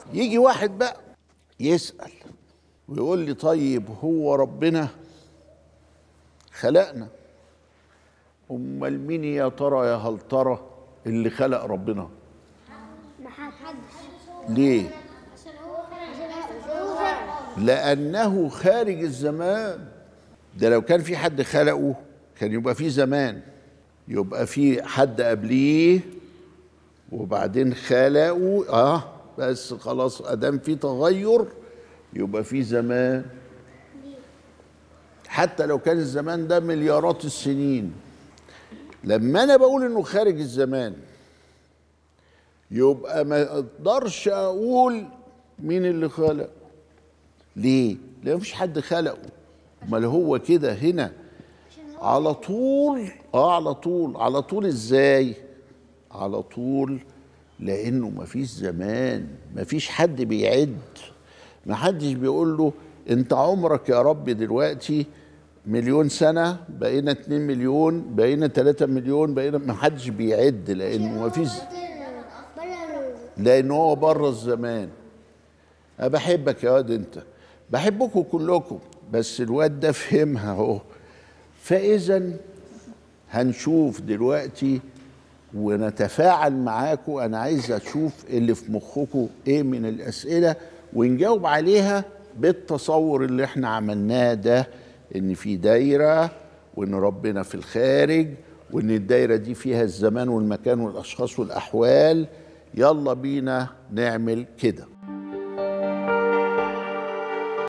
يجي واحد بقى يسأل ويقول لي طيب هو ربنا خلقنا امال مين يا ترى يا هل ترى اللي خلق ربنا ليه لانه خارج الزمان ده لو كان في حد خلقه كان يبقى في زمان يبقى في حد قبليه وبعدين خلقه اه بس خلاص ادام في تغير يبقى في زمان حتى لو كان الزمان ده مليارات السنين لما انا بقول انه خارج الزمان يبقى ما اقدرش اقول مين اللي خلق ليه لان مفيش حد خلقه امال هو كده هنا على طول اه على طول على طول ازاي على طول لانه مفيش زمان مفيش حد بيعد ما حدش بيقول له انت عمرك يا رب دلوقتي مليون سنة بقينا 2 مليون بقينا 3 مليون بقينا ما حدش بيعد لانه ما فيش لان هو بره الزمان انا بحبك يا واد انت بحبكم كلكم بس الواد ده فهمها اهو فاذا هنشوف دلوقتي ونتفاعل معاكم انا عايز اشوف اللي في مخكم ايه من الاسئله ونجاوب عليها بالتصور اللي احنا عملناه ده ان في دايره وان ربنا في الخارج وان الدايره دي فيها الزمان والمكان والاشخاص والاحوال يلا بينا نعمل كده